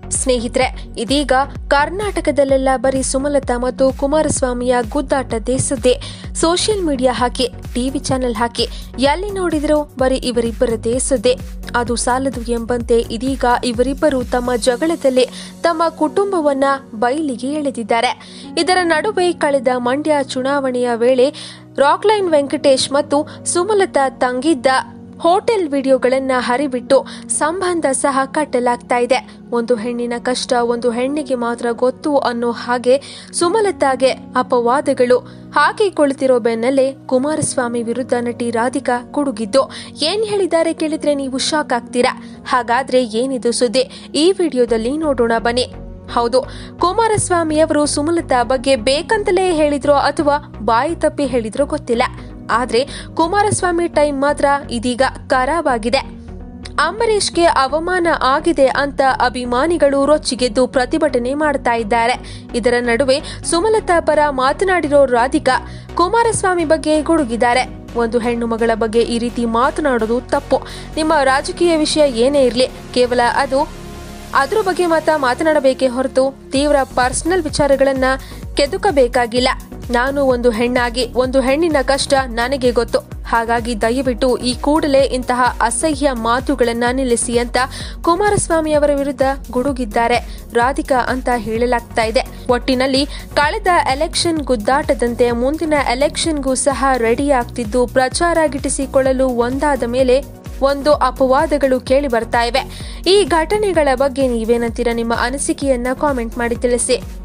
ಸ್ನೇಹಿತರೆ ಇದೀಗ ಕರ್ನಾಟಕದಲ್ಲೆಲ್ಲ ಬರೀ ಸುಮಲತಾ ಮತ್ತು ಕುಮಾರಸ್ವಾಮಿಯ ಗುದ್ದಾಟದೇ ಸುದ್ದಿ ಸೋಷಿಯಲ್ ಮೀಡಿಯಾ ಹಾಕಿ ಟಿವಿ ಚಾನೆಲ್ ಹಾಕಿ ಎಲ್ಲಿ ನೋಡಿದ್ರು ಬರೀ ಇವರಿಬ್ಬರದೇ ಸುದ್ದಿ ಅದು ಸಾಲದು ಎಂಬಂತೆ ಇದೀಗ ಇವರಿಬ್ಬರು ತಮ್ಮ ಜಗಳದಲ್ಲಿ ತಮ್ಮ ಕುಟುಂಬವನ್ನ ಬಯಲಿಗೆ ಎಳೆದಿದ್ದಾರೆ ಇದರ ನಡುವೆ ಕಳೆದ ಮಂಡ್ಯ ಚುನಾವಣೆಯ ವೇಳೆ ರಾಕ್ಲೈನ್ ವೆಂಕಟೇಶ್ ಮತ್ತು ಸುಮಲತಾ ತಂಗಿದ್ದ ಹೋಟೆಲ್ ವಿಡಿಯೋಗಳನ್ನ ಹರಿಬಿಟ್ಟು ಸಂಬಂಧ ಸಹ ಕಟ್ಟಲಾಗ್ತಾ ಇದೆ ಒಂದು ಹೆಣ್ಣಿನ ಕಷ್ಟ ಒಂದು ಹೆಣ್ಣಿಗೆ ಮಾತ್ರ ಗೊತ್ತು ಅನ್ನೋ ಹಾಗೆ ಸುಮಲತಾಗೆ ಅಪವಾದಗಳು ಹಾಕಿಕೊಳ್ತಿರೋ ಬೆನ್ನಲ್ಲೇ ಕುಮಾರಸ್ವಾಮಿ ವಿರುದ್ಧ ನಟಿ ರಾಧಿಕಾ ಕುಡುಗಿದ್ದು ಏನ್ ಹೇಳಿದ್ದಾರೆ ಕೇಳಿದ್ರೆ ನೀವು ಶಾಕ್ ಆಗ್ತೀರಾ ಹಾಗಾದ್ರೆ ಏನಿದು ಸುದ್ದಿ ಈ ವಿಡಿಯೋದಲ್ಲಿ ನೋಡೋಣ ಬನ್ನಿ ಹೌದು ಕುಮಾರಸ್ವಾಮಿಯವರು ಸುಮಲತಾ ಬಗ್ಗೆ ಬೇಕಂತಲೇ ಹೇಳಿದ್ರೋ ಅಥವಾ ಬಾಯಿ ತಪ್ಪಿ ಹೇಳಿದ್ರೋ ಗೊತ್ತಿಲ್ಲ ಆದ್ರೆ ಕುಮಾರಸ್ವಾಮಿ ಟೈಮ್ ಮಾತ್ರ ಇದೀಗ ಖರಾಬಾಗಿದೆ ಅಂಬರೀಷ್ಗೆ ಅವಮಾನ ಆಗಿದೆ ಅಂತ ಅಭಿಮಾನಿಗಳು ರೊಚ್ಚಿಗೆದ್ದು ಪ್ರತಿಭಟನೆ ಮಾಡ್ತಾ ಇದ್ದಾರೆ ಇದರ ನಡುವೆ ಸುಮಲತಾ ಪರ ಮಾತನಾಡಿರೋ ರಾಧಿಕಾ ಕುಮಾರಸ್ವಾಮಿ ಬಗ್ಗೆ ಗುಡುಗಿದ್ದಾರೆ ಒಂದು ಹೆಣ್ಣು ಮಗಳ ಬಗ್ಗೆ ಈ ರೀತಿ ಮಾತನಾಡೋದು ತಪ್ಪು ನಿಮ್ಮ ರಾಜಕೀಯ ವಿಷಯ ಏನೇ ಇರಲಿ ಕೇವಲ ಅದು ಅದ್ರ ಬಗ್ಗೆ ಮಾತ್ರ ಮಾತನಾಡಬೇಕೇ ಹೊರತು ತೀವ್ರ ಪರ್ಸನಲ್ ವಿಚಾರಗಳನ್ನ ಕೆದಕಬೇಕಾಗಿಲ್ಲ ನಾನು ಒಂದು ಹೆಣ್ಣಾಗಿ ಒಂದು ಹೆಣ್ಣಿನ ಕಷ್ಟ ನನಗೆ ಗೊತ್ತು ಹಾಗಾಗಿ ದಯವಿಟ್ಟು ಈ ಕೂಡಲೇ ಇಂತಹ ಅಸಹ್ಯ ಮಾತುಗಳನ್ನ ನಿಲ್ಲಿಸಿ ಅಂತ ಕುಮಾರಸ್ವಾಮಿ ಅವರ ವಿರುದ್ಧ ಗುಡುಗಿದ್ದಾರೆ ರಾಧಿಕಾ ಅಂತ ಹೇಳಲಾಗ್ತಾ ಇದೆ ಒಟ್ಟಿನಲ್ಲಿ ಕಳೆದ ಎಲೆಕ್ಷನ್ ಗುದ್ದಾಟದಂತೆ ಮುಂದಿನ ಎಲೆಕ್ಷನ್ಗೂ ಸಹ ರೆಡಿ ಆಗ್ತಿದ್ದು ಪ್ರಚಾರ ಗಿಟ್ಟಿಸಿಕೊಳ್ಳಲು ಒಂದಾದ ಮೇಲೆ ಒಂದು ಅಪವಾದಗಳು ಕೇಳಿ ಬರ್ತಾ ಇವೆ ಈ ಘಟನೆಗಳ ಬಗ್ಗೆ ನೀವೇನಂತೀರ ನಿಮ್ಮ ಅನಿಸಿಕೆಯನ್ನ ಕಾಮೆಂಟ್ ಮಾಡಿ ತಿಳಿಸಿ